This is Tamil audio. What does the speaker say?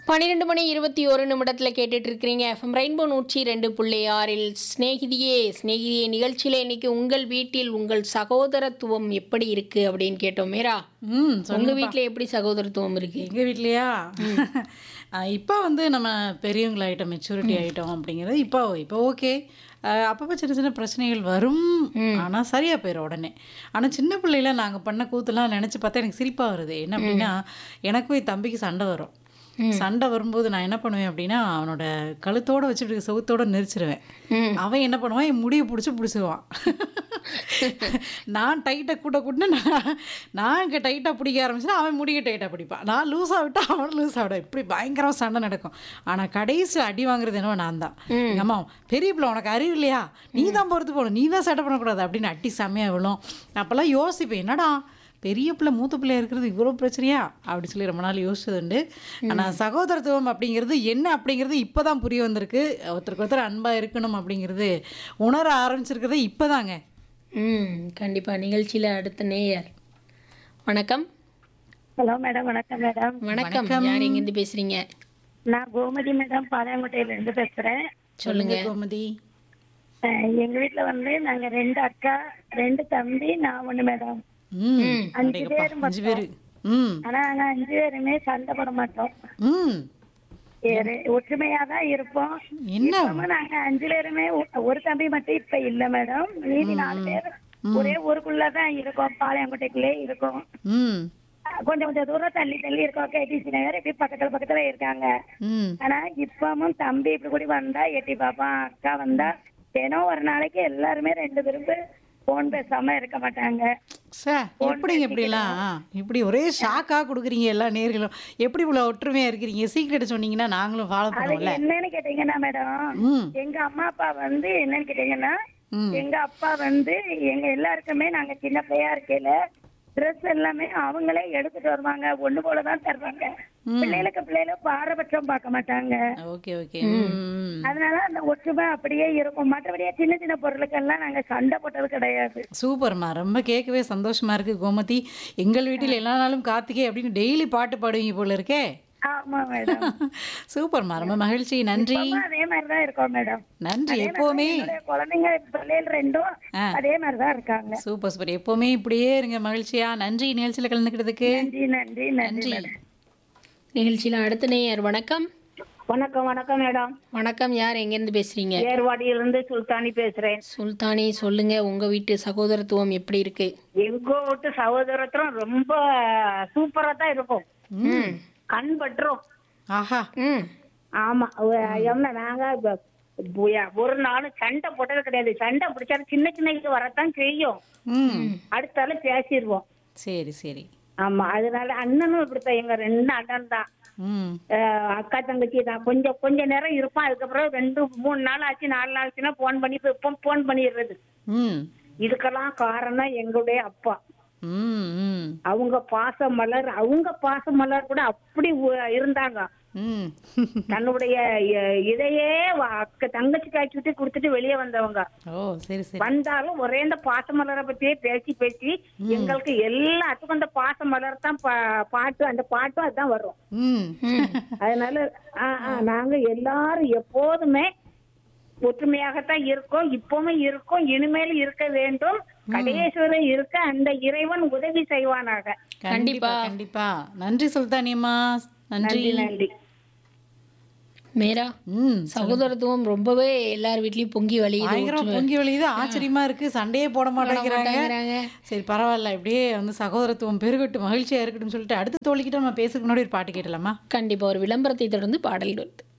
பன்னிரெண்டு மணி இருபத்தி ஒரு நிமிடத்தில் கேட்டுட்டு இருக்கிறீங்க எஃப்எம் ரெயின்போ நூற்றி ரெண்டு புள்ளி ஆறில் ஸ்நேகிதியே ஸ்நேகிதியே நிகழ்ச்சியில் இன்னைக்கு உங்கள் வீட்டில் உங்கள் சகோதரத்துவம் எப்படி இருக்கு அப்படின்னு கேட்டோம் மீரா ம் உங்க வீட்டில் எப்படி சகோதரத்துவம் இருக்கு எங்கள் வீட்லையா இப்போ வந்து நம்ம பெரியவங்களாயிட்டோம் மெச்சூரிட்டி ஆகிட்டோம் அப்படிங்கிறது இப்போ இப்போ ஓகே அப்பப்போ சின்ன சின்ன பிரச்சனைகள் வரும் ஆனால் சரியாக போயிடும் உடனே ஆனால் சின்ன பிள்ளையில நாங்கள் பண்ண கூத்துலாம் நினச்சி பார்த்தா எனக்கு சிரிப்பாக வருது என்ன அப்படின்னா எனக்கும் என் தம்பிக்கு சண்டை வரும் சண்டை வரும்போது நான் என்ன பண்ணுவேன் அப்படின்னா அவனோட கழுத்தோட வச்சு இப்படி செவுத்தோட நெரிச்சிருவேன் ம். அவன் என்ன பண்ணுவான் என் முடியை பிடிச்சி பிடிச்சிக்குவான் நான் டைட்டாக கூட்ட கூட்டினா நான் நான் இங்கே டைட்டாக பிடிக்க ஆரம்பிச்சுன்னா அவன் முடிய டைட்டாக பிடிப்பான் நான் லூஸாக விட்டா அவன் லூஸாக விட இப்படி பயங்கரமாக சண்டை நடக்கும் ஆனால் கடைசியில் அடி வாங்குறது என்னவோ நான் தான் எங்கள் அம்மா பெரிய பிள்ளை உனக்கு அறிவு இல்லையா நீ தான் பொறுத்து போகணும் நீ தான் சட்டை பண்ணக்கூடாது அப்படின்னு அடி செம்மையாக விழும் அப்போல்லாம் யோசிப்பேன் என்னடா பெரிய பிள்ளை மூத்த பிள்ளை இருக்கிறது இவ்வளோ பிரச்சனையா அப்படி சொல்லி ரொம்ப நாள் யோசிச்சது உண்டு ஆனால் சகோதரத்துவம் அப்படிங்கிறது என்ன அப்படிங்கிறது இப்போ தான் புரிய வந்திருக்கு ஒருத்தருக்கு ஒருத்தர் அன்பாக இருக்கணும் அப்படிங்கிறது உணர ஆரம்பிச்சிருக்கிறதே இப்போ தாங்க ம் கண்டிப்பா நிகழ்ச்சியில அடுத்த நேயர் வணக்கம் ஹலோ மேடம் வணக்கம் மேடம் வணக்கம் யார் எங்கேருந்து பேசுறீங்க நான் கோமதி மேடம் பாளையங்கோட்டையில இருந்து பேசுறேன் சொல்லுங்க கோமதி அஹ் எங்க வீட்ல வந்து நாங்க ரெண்டு அக்கா ரெண்டு தம்பி நான் ஒண்ணு மேடம் ம் அஞ்சு அடேங்கப்பா, பேர் அஞ்சு பேர் ம் ஆனா நாங்க அஞ்சு பேருமே சண்டை போட மாட்டோம் ம் ஒற்றுமையா தான் இருப்போம் என்ன இப்பவும் நாங்க அஞ்சு பேருமே ஒ- ஒரு தம்பி மட்டும் இப்ப இல்ல மேடம் மீதி நாலு பேர் ஒரே ஊருக்குள்ளதான் இருக்கோம் பாளையங்கோட்டைக்குள்ளே இருக்கோம் ம் அஹ் கொஞ்சம் கொஞ்சம் தூரம் தள்ளி தள்ளி இருக்கோம் கேடிசி நகர் இப்படி பக்கத்துல பக்கத்துல இருக்காங்க ம் ஆனா இப்பவும் தம்பி இப்படி கூடி வந்தா எட்டி பாப்பான் அக்கா வந்தா தினம் ஒரு நாளைக்கு எல்லாருமே ரெண்டு பேரும் போன் பேசாம இருக்க மாட்டாங்க சார் எப்படிங்க இப்படிலாம் இப்படி ஒரே ஷாக்காக கொடுக்குறீங்க எல்லா நேர்களும் எப்படி இவ்வளோ ஒற்றுமையாக இருக்கிறீங்க சீக்கிரட் சொன்னீங்கன்னா நாங்களும் ஃபாலோ அது பண்ணுவோம்ல என்னன்னு கேட்டீங்கன்னா மேடம் ம் எங்க அம்மா அப்பா வந்து என்னன்னு கேட்டீங்கன்னா ம் எங்க அப்பா வந்து எங்க எல்லாருக்குமே நாங்க சின்ன பிள்ளையா இருக்கையில ட்ரெஸ் எல்லாமே அவங்களே எடுத்துட்டு வருவாங்க ஒண்ணு போலதான் தருவாங்க பிள்ளைகளுக்கு பிள்ளைகளும் பாரபட்சம் பார்க்க மாட்டாங்க ஓகே ஓகே ம் அதனால அந்த ஒற்றுமை அப்படியே இருக்கும் மற்றபடியே சின்ன சின்ன பொருளுக்கெல்லாம் நாங்க சண்டை போட்டது கிடையாது சூப்பர்மா ரொம்ப கேட்கவே சந்தோஷமா இருக்கு கோமதி எங்கள் வீட்டில் எல்லா நாளும் கார்த்திகை அப்படின்னு டெய்லி பாட்டு பாடுவீங்க போல இருக்கே ஆமா மேடம் சூப்பர்மா ரொம்ப மகிழ்ச்சி நன்றி இப்பவும் அதே மாதிரிதான் இருக்கோம் மேடம் நன்றி எப்போவுமே என்னுடைய குழந்தைங்க பிள்ளைகள் ரெண்டும் ஆ. அதே மாதிரிதான் இருக்காங்க சூப்பர் சூப்பர் எப்போவுமே இப்படியே இருங்க மகிழ்ச்சியா நன்றி நிகழ்ச்சியில் கலந்துக்கிறதுக்கு நன்றி நன்றி நன்றி நன்றி மேடம் நிகழ்ச்சியில அடுத்த நேயர் வணக்கம் வணக்கம் வணக்கம் மேடம் வணக்கம் யார் எங்கேருந்து பேசுறீங்க ஏர்வாடியிலிருந்து சுல்தானி பேசுறேன் சுல்தானி சொல்லுங்க உங்க வீட்டு சகோதரத்துவம் எப்படி இருக்கு எங்க வீட்டு சகோதரத்தும் ரொம்ப சூப்பரா தான் இருக்கும் ம் கண் பற்றும் ஆஹா ம் ஆமா ஒ- என்ன நாங்க இப்ப புய- ஒரு நாளும் சண்டை போட்டது கிடையாது சண்டை பிடிச்சாலும் சின்ன சின்ன இது வரத்தான் செய்யும் ம் அடுத்தால பேசிடுவோம் சரி சரி ஆமா அதனால அண்ணனும் இப்படித்தான் எங்க ரெண்டு அண்ணன் தான் ம் அஹ் அக்கா தங்கச்சி தான் கொஞ்சம் கொஞ்ச நேரம் இருப்பான் அதுக்கப்புறம் ரெண்டு மூணு நாள் ஆச்சு நாலு நாள் ஆச்சுன்னா போன் பண்ணி இப்போ போன் பண்ணிடுறது ம் இதுக்கெல்லாம் காரணம் எங்களுடைய அப்பா ம் ம் அவங்க பாச மலர் அவங்க பாச மலர் கூட அப்படி உ- இருந்தாங்க ம் தன்னுடைய இ- இதையே வ- அக்க தங்கச்சி காய்ச்சி விட்டு கொடுத்துட்டு வெளியே வந்தவங்க ஓ சரி சரி வந்தாலும் ஒரே இந்த பாச மலரை பத்தியே பேசி பேசி எங்களுக்கு எல்லாத்துக்கும் அந்த பாச மலர் தான் பா- பாட்டு அந்த பாட்டும் அதுதான் வரும் ம் அதனால ஆ, ஆ, நாங்க எல்லாரும் எப்போதுமே ஒற்றுமையாகத்தான் இருக்கோம் இப்பவுமே இருக்கோம் இனிமேலும் இருக்க வேண்டும் கடையேஸ்வரர் இருக்க அந்த இறைவன் உதவி செய்வானாக கண்டிப்பா கண்டிப்பா நன்றி சுல்தானியம்மா நன்றி நன்றி நன்றி மேரா ம் சகோதரத்துவம் ரொம்பவே எல்லார் வீட்லயும் பொங்கி வழியுது பயங்கரம் பொங்கி வழியுது ஆச்சரியமா இருக்கு சண்டையே போட மாட்டேங்கிறாங்க மாட்டேங்கிறாங்க. சரி பரவாயில்ல இப்படியே வந்து சகோதரத்துவம் பெருகட்டும் மகிழ்ச்சியா இருக்கட்டும் சொல்லிட்டு அடுத்த தோழிக்கிட்ட நம்ம பேசுறதுக்கு முன்னாடி ஒரு பாட்டு கேட்டலாமா கண்டிப்பா ஒரு விளம்பரத்தை தொடர்ந்து பாடல் வருது